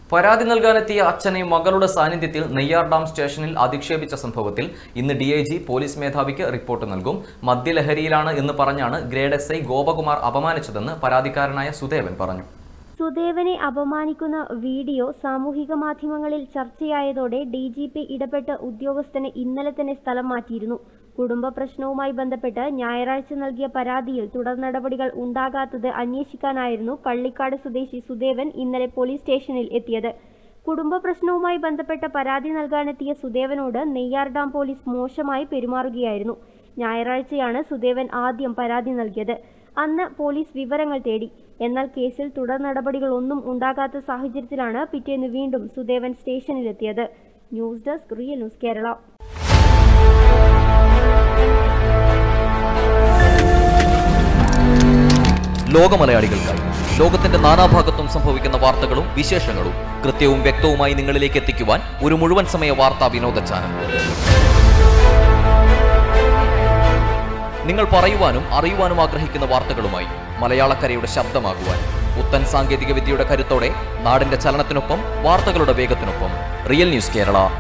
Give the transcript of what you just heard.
പരാതി നൽകാനെത്തിയ അച്ഛനെ മകളുടെ സാന്നിധ്യത്തിൽ നെയ്യാർ ഡാം സ്റ്റേഷനിൽ അധിക്ഷേപിച്ച സംഭവത്തിൽ ഇന്ന് ഡി ഐ ജി പോലീസ് മേധാവിക്ക് റിപ്പോർട്ട് നൽകും മദ്യലഹരിയിലാണ് എന്ന് പറഞ്ഞാണ് ഗ്രേഡ് എസ് ഐ ഗോപകുമാർ അപമാനിച്ചതെന്ന് പരാതിക്കാരനായ സുദേവൻ പറഞ്ഞു സുദേവനെ അപമാനിക്കുന്ന വീഡിയോ സാമൂഹിക മാധ്യമങ്ങളിൽ ചർച്ചയായതോടെ ഡി ജി പി ഇടപെട്ട് ഉദ്യോഗസ്ഥനെ ഇന്നലെ തന്നെ സ്ഥലം മാറ്റിയിരുന്നു കുടുംബ പ്രശ്നവുമായി ബന്ധപ്പെട്ട് ഞായറാഴ്ച നൽകിയ പരാതിയിൽ തുടർ നടപടികൾ ഉണ്ടാകാത്തത് അന്വേഷിക്കാനായിരുന്നു പള്ളിക്കാട് സ്വദേശി സുദേവൻ ഇന്നലെ പോലീസ് സ്റ്റേഷനിൽ എത്തിയത് കുടുംബ പ്രശ്നവുമായി ബന്ധപ്പെട്ട പരാതി നൽകാനെത്തിയ സുദേവനോട് നെയ്യാർ ഡാം പോലീസ് മോശമായി പെരുമാറുകയായിരുന്നു ഞായറാഴ്ചയാണ് സുദേവൻ ആദ്യം പരാതി നൽകിയത് അന്ന് പോലീസ് വിവരങ്ങൾ തേടി എന്നാൽ കേസിൽ തുടർ നടപടികളൊന്നും ഉണ്ടാകാത്ത സാഹചര്യത്തിലാണ് പിറ്റേന്ന് വീണ്ടും സുദേവൻ സ്റ്റേഷനിലെത്തിയത് news desk real news Kerala ലോകമലയാളികൾക്കായി ലോകത്തിന്റെ നാനാഭാഗത്തും സംഭവിക്കുന്ന വാർത്തകളും വിശേഷങ്ങളും കൃത്യവും വ്യക്തവുമായി നിങ്ങളിലേക്ക് എത്തിക്കുവാൻ ഒരു മുഴുവൻ സമയ വാർത്താ വിനോദ ചാനൽ നിങ്ങൾ പറയുവാനും അറിയുവാനും ആഗ്രഹിക്കുന്ന വാർത്തകളുമായി മലയാളക്കരയുടെ ശബ്ദമാകുവാൻ പുത്തൻ സാങ്കേതിക വിദ്യയുടെ കരുത്തോടെ നാടിന്റെ ചലനത്തിനൊപ്പം വാർത്തകളുടെ വേഗത്തിനൊപ്പം റിയൽ ന്യൂസ് കേരള